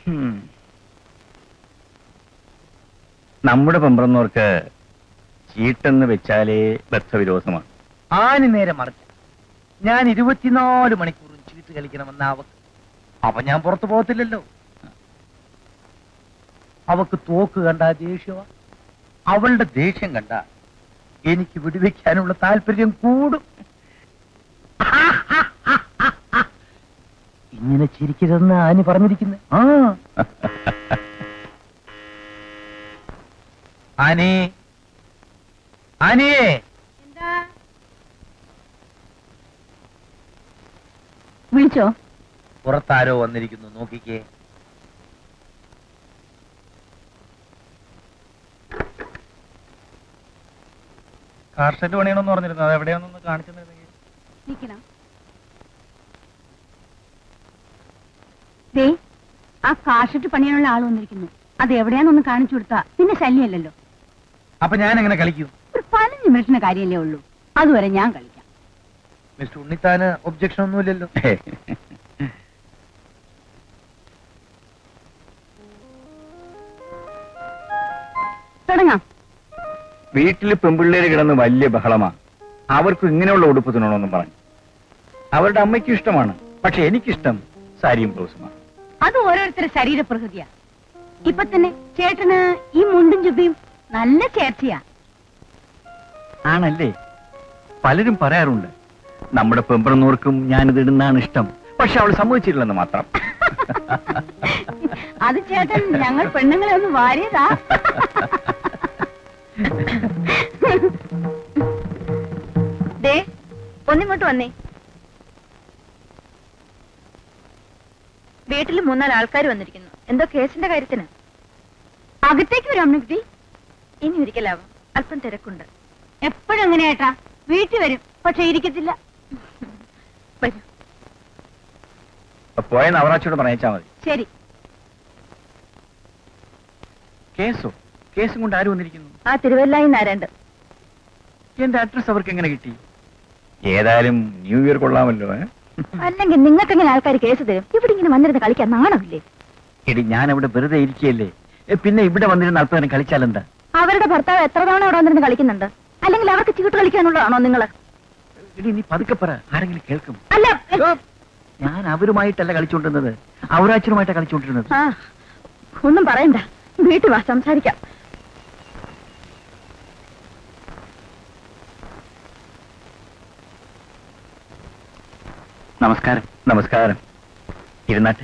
ഹും. നമ്മുടെ പെമ്പറന്നവർക്ക് ചീട്ടെന്ന് വെച്ചാലേ ബദ്ധവിരോധമാണ് ആന് നേരെ മറിച്ച ഞാൻ ഇരുപത്തിനാല് മണിക്കൂറും ചീട്ട് കളിക്കണമെന്ന അവക്ക് അപ്പൊ ഞാൻ പുറത്തു പോകത്തില്ലല്ലോ അവക്ക് തോക്ക് കണ്ട ദേഷ്യമാ അവളുടെ ദേഷ്യം കണ്ട എനിക്ക് വിടുവെക്കാനുള്ള താല്പര്യം കൂടും ഇങ്ങനെ ചിരിക്കരുതെന്ന് ആനി പറഞ്ഞിരിക്കുന്നത് ആ ആനി ആനിയേ വിളിച്ചോ പുറത്താരോ വന്നിരിക്കുന്നു നോക്കിക്കേ കാർ ഷെഡ് പണിയണമെന്ന് പറഞ്ഞിരുന്നു അത് എവിടെയാണെന്നൊന്ന് കാണിച്ചു തന്നിരുന്നെങ്കിൽ നിക്കണം ദേ ആ കാർഷിട്ട് പണിയാനുള്ള ആൾ വന്നിരിക്കുന്നു അത് എവിടെയാന്നൊന്ന് കാണിച്ചു കൊടുത്താ പിന്നെ ശല്യമല്ലല്ലോ അപ്പൊ ഞാൻ എങ്ങനെ കളിക്കും ഒരു പതിനഞ്ച് മിനിറ്റിന് കാര്യമല്ലേ ഉള്ളൂ അതുവരെ ഞാൻ കളിക്കാം മിസ്റ്റർ ഉണ്ണിത്താന് ഒബ്ജക്ഷൻ ഒന്നുമില്ലല്ലോ തുടങ്ങാം വീട്ടിൽ പെമ്പിള്ളേര് കിടന്ന് വലിയ ബഹളമാ അവർക്ക് ഇങ്ങനെയുള്ള ഉടുപ്പ് തിന്നണമെന്നും പറഞ്ഞു അവരുടെ അമ്മയ്ക്കും ഇഷ്ടമാണ് പക്ഷെ എനിക്കിഷ്ടം സാരിയും ബ്ലൗസുമാണ് അത് ഓരോരുത്തരുടെ ശരീരപ്രകൃതിയാ ഇപ്പൊ തന്നെ ചേട്ടന് ഈ മുണ്ടും ചുബിയും നല്ല ചേർച്ചയാ ആണല്ലേ പലരും പറയാറുണ്ട് നമ്മുടെ പെമ്പറന്നൂർക്കും ഞാനിത് ഇടുന്നതാണ് ഇഷ്ടം പക്ഷെ അവൾ സമ്മതിച്ചിട്ടില്ലെന്ന് മാത്രം അത് ചേട്ടൻ ഞങ്ങൾ പെണ്ണുങ്ങളെ ഒന്ന് വാരിയതാ ദേ ഒന്നിങ്ങോട്ട് വന്നേ വീട്ടിൽ മൂന്നാല് ആൾക്കാർ വന്നിരിക്കുന്നു എന്തോ കേസിന്റെ കാര്യത്തിന് അകത്തേക്ക് വരും അമ്മക്കുട്ടി ഇനി ഒരിക്കലാവും അല്പം തിരക്കുണ്ട് എപ്പോഴും എങ്ങനെയാട്ടാ വീട്ടിൽ വരും പക്ഷെ ഇരിക്കത്തില്ല വരൂ പോയ നവറാച്ചോട് പറഞ്ഞാ മതി ശരി കേസോ കേസും കൊണ്ട് ആര് വന്നിരിക്കുന്നു ആ തിരുവല്ലായി നാരാണ്ട് എന്റെ അഡ്രസ് അവർക്ക് എങ്ങനെ കിട്ടി ഏതായാലും ന്യൂ ഇയർ കൊള്ളാമല്ലോ ഏ? അല്ലെങ്കിൽ നിങ്ങൾക്ക് എങ്ങനെ ആൾക്കാർ കേസ് തരും ഇവിടെ ഇങ്ങനെ വന്നിരുന്ന് കളിക്കാൻ നാണമില്ലേ എടി ഞാൻ അവിടെ വെറുതെ ഇരിക്കുകയല്ലേ ഏ, പിന്നെ ഇവിടെ വന്നിരുന്ന അല്പനേരം കളിച്ചാലെന്താ അവരുടെ ഭർത്താവ് എത്ര തവണ അവിടെ വന്നിരുന്ന് കളിക്കുന്നുണ്ട് അല്ലെങ്കിൽ അവർക്ക് ചീട്ട് കളിക്കാനുള്ളതാണോ നിങ്ങൾ എടി നീ പതുക്കെ പറ ആരെങ്കിലും കേൾക്കും അല്ല ഞാൻ അവരുമായിട്ടല്ല കളിച്ചുകൊണ്ടിരുന്നത് അവരാച്ചനുമായിട്ടാണ് കളിച്ചുകൊണ്ടിരുന്നത് ആ ഒന്നും പറയണ്ട വീട്ടിൽ വാ സംസാരിക്കാം നമസ്കാരം നമസ്കാരം ഇരുന്നാട്ടെ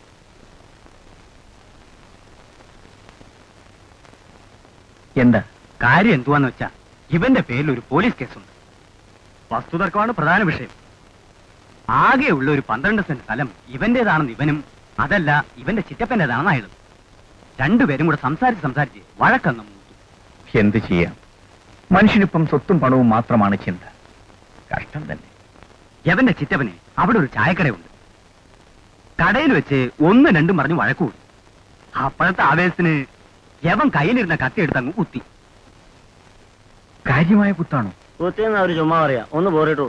എന്താ കാര്യം എന്തുവാന്ന് വെച്ചാ ഇവന്റെ പേരിൽ ഒരു പോലീസ് കേസുണ്ട് വസ്തുതർക്കമാണ് പ്രധാന വിഷയം ആകെയുള്ള ഒരു പന്ത്രണ്ട് സെന്റ് സ്ഥലം ഇവന്റേതാണെന്ന് ഇവനും അതല്ല ഇവന്റെ ചിറ്റപ്പന്റേതാണെന്ന് അയാളും രണ്ടുപേരും കൂടെ സംസാരിച്ച് സംസാരിച്ച് വഴക്കെന്ന് മൂത്തു എന്ത് ചെയ്യാം മനുഷ്യനിപ്പം സ്വത്തും പണവും മാത്രമാണ് ചിന്ത കഷ്ടം തന്നെ യവന്റെ ചിറ്റപ്പന് അവിടെ ഒരു ചായക്കടയുണ്ട് കടയിൽ വെച്ച് ഒന്ന് രണ്ടും പറഞ്ഞ് വഴക്കൂടി അപ്പോഴത്തെ ആവേശത്തിന് യവൻ കയ്യിലിരുന്ന കത്തി എടുത്തങ്ങ് കുത്തി കാര്യമായ കുത്താണോ കുത്തിയെന്ന് അവര് ചുമ്മാ പറയാ ഒന്ന് പോറിട്ടു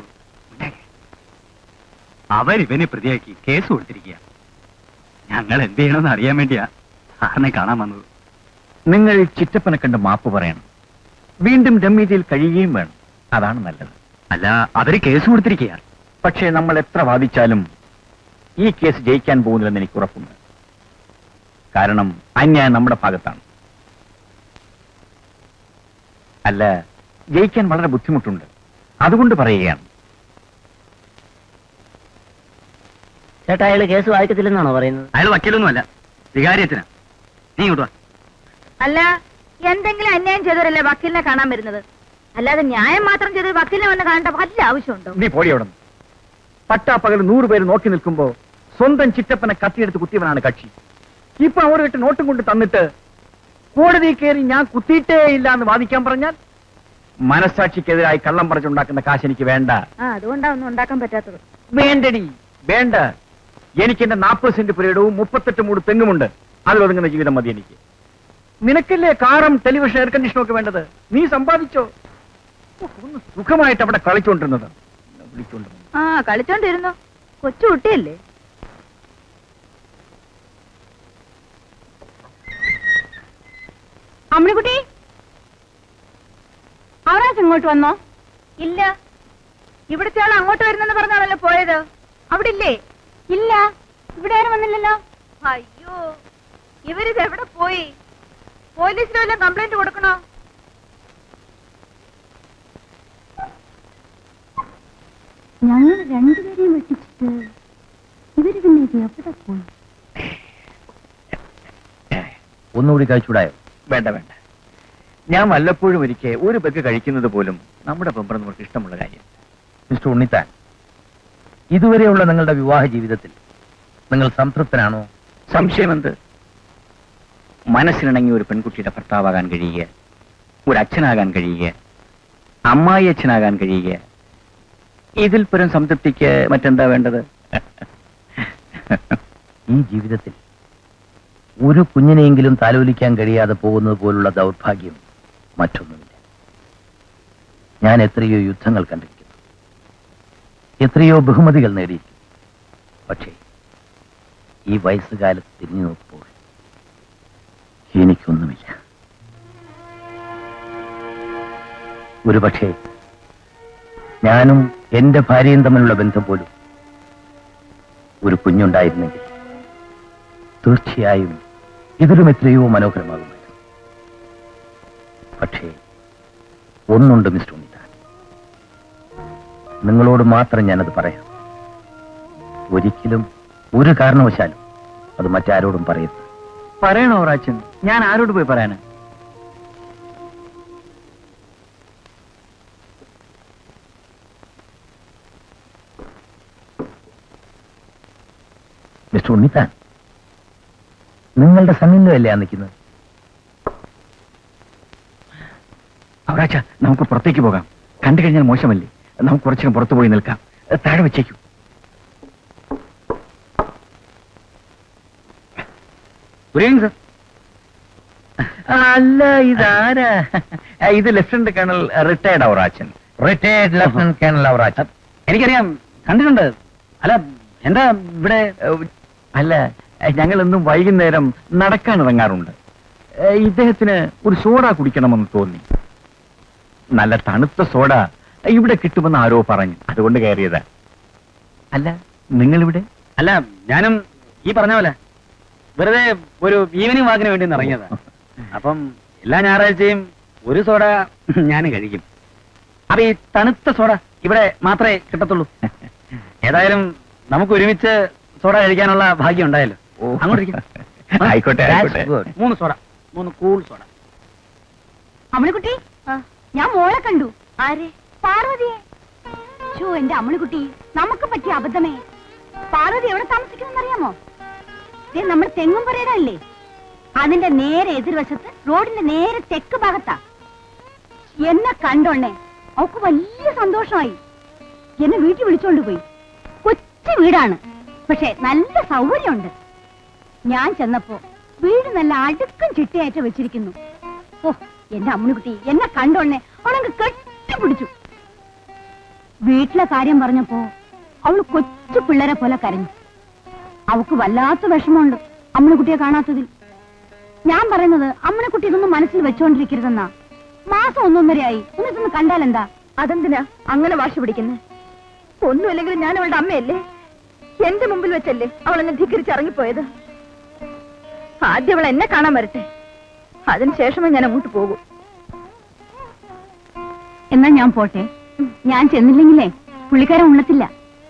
അവരിവനെ പ്രതിയാക്കി കേസ് കൊടുത്തിരിക്കുക ഞങ്ങൾ എന്ത് ചെയ്യണമെന്ന് അറിയാൻ വേണ്ടിയാ സാറിനെ കാണാൻ വന്നത് നിങ്ങൾ ചിറ്റപ്പനെ കണ്ട് മാപ്പ് പറയണം വീണ്ടും രമ്യതയിൽ കഴിയുകയും വേണം അതാണ് നല്ലത് അല്ല അവര് കേസ് കൊടുത്തിരിക്കുക പക്ഷേ നമ്മൾ എത്ര വാദിച്ചാലും ഈ കേസ് ജയിക്കാൻ പോകുന്നില്ലെന്ന് എനിക്ക് ഉറപ്പുണ്ട് കാരണം അന്യായം നമ്മുടെ ഭാഗത്താണ് അല്ല ജയിക്കാൻ വളരെ ബുദ്ധിമുട്ടുണ്ട് അതുകൊണ്ട് പറയുകയാണ് ചേട്ടാ അയാള് കേസ് വായിക്കത്തില്ലെന്നാണോ പറയുന്നത് അയാൾ വക്കീലൊന്നുമല്ല വികാര്യത്തിനാ നീ ഇങ്ങോട്ട് വാ അല്ല എന്തെങ്കിലും അന്യായം ചെയ്തവരല്ലേ വക്കീലിനെ കാണാൻ വരുന്നത് അല്ലാതെ ന്യായം മാത്രം ചെയ്ത് വക്കീലിനെ വന്ന് കാണേണ്ട വല്ല ആവശ്യമുണ്ടോ നീ പോടി അവിടെ പട്ടാപ്പകൽ നൂറ് പേര് നോക്കി നിൽക്കുമ്പോ സ്വന്തം ചിറ്റപ്പനെ കത്തിയെടുത്ത് കുത്തിയവനാണ് കക്ഷി ഇപ്പൊ അവർ കിട്ട് നോട്ടും കൊണ്ട് തന്നിട്ട് കോടതി കയറി ഞാൻ കുത്തിയിട്ടേ ഇല്ല എന്ന് വാദിക്കാൻ പറഞ്ഞാൽ മനസാക്ഷിക്കെതിരായി കള്ളം പറിച്ചുണ്ടാക്കുന്ന കാശ് എനിക്ക് വേണ്ട ആ അതുകൊണ്ടാ ഒന്നും ഉണ്ടാക്കാൻ പറ്റാത്തത് വേണ്ടടി വേണ്ട എനിക്ക് എന്റെ നാൽപ്പത് സെന്റ് പുരയിടവും മുപ്പത്തെട്ട് മൂട് തെങ്ങുമുണ്ട് അതിലൊതുങ്ങുന്ന ജീവിതം മതി എനിക്ക് നിനക്കല്ലേ കാറും ടെലിവിഷൻ എയർ കണ്ടീഷനും ഒക്കെ വേണ്ടത് നീ സമ്പാദിച്ചോ ഉഫ്, ഒന്ന് സുഖമായിട്ട് അവിടെ കളിച്ചോണ്ടിരുന്നത് വിളിച്ചോണ്ടിരുന്നത് ആ കളിച്ചോണ്ടിരുന്നു കൊച്ചു കുട്ടിയല്ലേ അമ്മിണിക്കുട്ടി അവരാച്ച് ഇങ്ങോട്ട് വന്നോ ഇല്ല ഇവിടുത്തെ ആൾ അങ്ങോട്ട് വരുന്നെന്ന് പറഞ്ഞാണല്ലോ പോയത് അവിടെ ഇല്ലേ ഇല്ല ഇവിടെ ആരും വന്നില്ലല്ലോ അയ്യോ ഇവരിത് എവിടെ പോയി പോലീസിന് വല്ലതും കംപ്ലൈന്റ് കൊടുക്കണോ ഞങ്ങൾ രണ്ടുപേരെയും വെട്ടിച്ചിട്ട് ഇവര് പിന്നെ ഇത് എവിടെ പോയി ഒന്നുകൂടി കഴിച്ചൂടായോ വേണ്ട വേണ്ട ഞാൻ വല്ലപ്പോഴും ഒരിക്കൽ ഒരു പെഗ് കഴിക്കുന്നത് പോലും നമ്മുടെ പെമ്പർ നമുക്ക് ഇഷ്ടമുള്ള കാര്യം മിസ്റ്റർ ഉണ്ണിത്താൻ ഇതുവരെയുള്ള നിങ്ങളുടെ വിവാഹ ജീവിതത്തിൽ നിങ്ങൾ സംതൃപ്തനാണോ സംശയമെന്ത് മനസ്സിനിണങ്ങിയ ഒരു പെൺകുട്ടിയുടെ ഭർത്താവാകാൻ കഴിയുക ഒരു അച്ഛനാകാൻ കഴിയുക അമ്മായി അച്ഛനാകാൻ കഴിയുക ഇതിൽ പരം സംതൃപ്തിക്ക് മറ്റെന്താ വേണ്ടത് ഈ ജീവിതത്തിൽ ഒരു കുഞ്ഞിനെയെങ്കിലും താലോലിക്കാൻ കഴിയാതെ പോകുന്നത് പോലുള്ള ദൗർഭാഗ്യം മറ്റൊന്നുമില്ല ഞാൻ എത്രയോ യുദ്ധങ്ങൾ കണ്ടിരിക്കുന്നു എത്രയോ ബഹുമതികൾ നേടിയിരിക്കുന്നു പക്ഷേ ഈ വയസ്സുകാലത്ത് തിരിഞ്ഞു നോക്കുമ്പോൾ എനിക്കൊന്നുമില്ല ഒരുപക്ഷെ ഞാനും എന്റെ ഭാര്യയും തമ്മിലുള്ള ബന്ധം പോലും ഒരു കുഞ്ഞുണ്ടായിരുന്നെങ്കിൽ തീർച്ചയായും ഇതിലും എത്രയോ മനോഹരമാകുമായിരുന്നു പക്ഷേ ഒന്നുണ്ട് മിസ്റ്റർ ഉണ്ണിത്താൻ നിങ്ങളോട് മാത്രം ഞാനത് പറയാം ഒരിക്കലും ഒരു കാരണവശാലും അത് മറ്റാരോടും പറയരുത് പറയണോ റാച്ചൻ ഞാൻ ആരോട് പോയി പറയാന് മിസ്റ്റർ ഉണ്ണിത്താൻ നിങ്ങളുടെ സന്നിധമല്ലേ ആ നിൽക്കുന്നത് അവറാച്ച നമുക്ക് പുറത്തേക്ക് പോകാം കണ്ടു കഴിഞ്ഞാൽ മോശമല്ലേ നമുക്ക് കുറച്ചിനും പുറത്തു പോയി നിൽക്കാം താഴെ വെച്ചേക്കൂ സർ അല്ല ഇതാരാ ഇത് lieutenant colonel retired Aurachan retired lieutenant colonel Avarachan എനിക്കറിയാം കണ്ടിട്ടുണ്ട് അല്ല എന്താ ഇവിടെ അല്ല ഞങ്ങൾ എന്നും വൈകുന്നേരം നടക്കാൻ ഇറങ്ങാറുണ്ട് ഏ, ഇദ്ദേഹത്തിന് ഒരു സോഡ കുടിക്കണമെന്ന് തോന്നി നല്ല തണുത്ത സോഡ ഇവിടെ കിട്ടുമെന്ന് ആരോ പറഞ്ഞു അതുകൊണ്ട് കയറിയതാ അല്ല നിങ്ങളിവിടെ അല്ല ഞാനും ഈ പറഞ്ഞ പോലെ വെറുതെ ഒരു ഈവനിങ് വാക്കിന് വേണ്ടി ഒന്ന് ഇറങ്ങിയതാ അപ്പം എല്ലാ ഞായറാഴ്ചയും ഒരു സോഡ ഞാൻ കഴിക്കും അപ്പൊ ഈ തണുത്ത സോഡ ഇവിടെ മാത്രമേ കിട്ടത്തുള്ളൂ ഏതായാലും നമുക്ക് ഒരുമിച്ച് സോഡ കഴിക്കാനുള്ള ഭാഗ്യം ഉണ്ടായല്ലോ അങ്ങോട്ട് ഇരിക്ക്. ആയിക്കോട്ടെ ആയിക്കോട്ടെ That's good. മൂന്ന് സോഡ മൂന്ന് കൂൾ സോഡ അമ്മിണിക്കുട്ടി ഞാൻ മോളെ കണ്ടു ആരെ പാർവതിയെ ഷോ എന്റെ അമ്മിണിക്കുട്ടി നമുക്ക് പറ്റിയ അബദ്ധമേ പാർവതി എവിടെ താമസിക്കുന്നറിയാമോ ദേ നമ്മുടെ തെങ്ങും പറയുടെ അല്ലേ അതിന്റെ നേരെ എതിർവശത്ത് റോഡിന്റെ നേരെ തെക്ക് ഭാഗത്താ എന്നെ കണ്ടോണ്ണേ അവക്ക് വലിയ സന്തോഷമായി എന്നെ വീട്ടിൽ വിളിച്ചോണ്ട് പോയി കൊച്ചു വീടാണ് പക്ഷെ നല്ല സൗകര്യമുണ്ട് ഞാൻ ചെന്നപ്പോ വീട് നല്ല അടുക്കും ചിട്ടയായിട്ട് വെച്ചിരിക്കുന്നു ഓ എന്റെ അമ്മുണിക്കുട്ടി എന്നെ കണ്ടോണ്ണേ അവളങ്ങ് കെട്ടിപ്പിടിച്ചു വീട്ടിലെ കാര്യം പറഞ്ഞപ്പോ അവള് കൊച്ചു പിള്ളേരെ പോലെ കരഞ്ഞു അവക്ക് വല്ലാത്ത വിഷമമുണ്ട് അമ്മുണിക്കുട്ടിയെ കാണാത്തതിൽ ഞാൻ പറയുന്നത് അമ്മുണിക്കുട്ടി ഇതൊന്നും മനസ്സിൽ വെച്ചോണ്ടിരിക്കരുതെന്നാ മാസം ഒന്നൊന്നരയായി എന്നിട്ടൊന്ന് കണ്ടാലെന്താ അതെന്തിനാ അങ്ങനെ വാശി പിടിക്കുന്നേ ഒന്നുമില്ലെങ്കിലും ഞാൻ അവളുടെ അമ്മയല്ലേ എന്റെ മുമ്പിൽ വെച്ചല്ലേ അവൾ എന്നെ ധിക്കരിച്ച് ഇറങ്ങിപ്പോയത് ആദ്യം അവൾ എന്നെ കാണാൻ വരട്ടെ അതിനുശേഷമേ ഞാൻ അങ്ങോട്ട് പോകൂ എന്നാ ഞാൻ പോട്ടെ ഞാൻ ചെന്നില്ലെങ്കിലേ പുള്ളിക്കാരൻ ഉള്ളത്തില്ല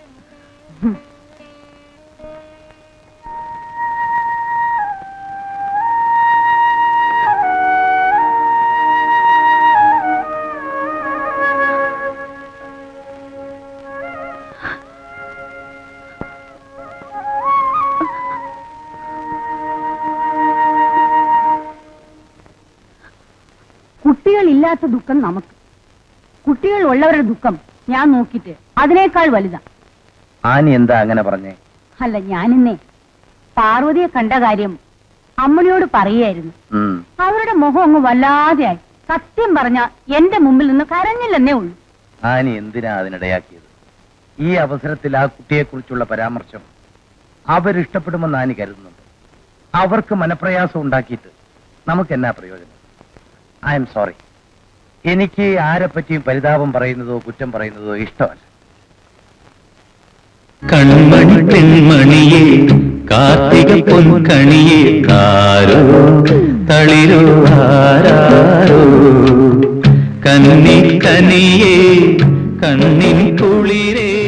കുട്ടികളില്ലാത്ത ദുഃഖം നമുക്ക് കുട്ടികൾ ഉള്ളവരുടെ ദുഃഖം ഞാൻ നോക്കിയിട്ട് അതിനേക്കാൾ വലുതാ ആനി എന്താ അങ്ങനെ പറഞ്ഞേ അല്ല ഞാനിന്നേ പാർവതിയെ കണ്ട കാര്യം അമ്മണിയോട് പറയായിരുന്നു ഉം. അവരുടെ മുഖം അങ്ങ് വല്ലാതെയായി സത്യം പറഞ്ഞ എന്റെ മുമ്പിൽ നിന്ന് കരഞ്ഞില്ലെന്നേ ഉള്ളൂ ആനി എന്തിനാ അതിനിടയാക്കിയത് ഈ അവസരത്തിൽ ആ കുട്ടിയെക്കുറിച്ചുള്ള പരാമർശം അവരിഷ്ടപ്പെടുമെന്ന് ആനി കരുതുന്നുണ്ട് അവർക്ക് മനപ്രയാസം ഉണ്ടാക്കിയിട്ട് നമുക്ക് എന്നാ പ്രയോജനം ഐ എം സോറി എനിക്ക് ആരെ പറ്റിയും പരിതാപം പറയുന്നതോ കുറ്റം പറയുന്നതോ ഇഷ്ടമല്ല കൺമണി പെൺമണിയെ കാർത്തിക പൊൻകണിയെ കാരോ തളിരോ ആരാരോ കന്നി കനിയെ കണ്ണിൻ കുളിരേ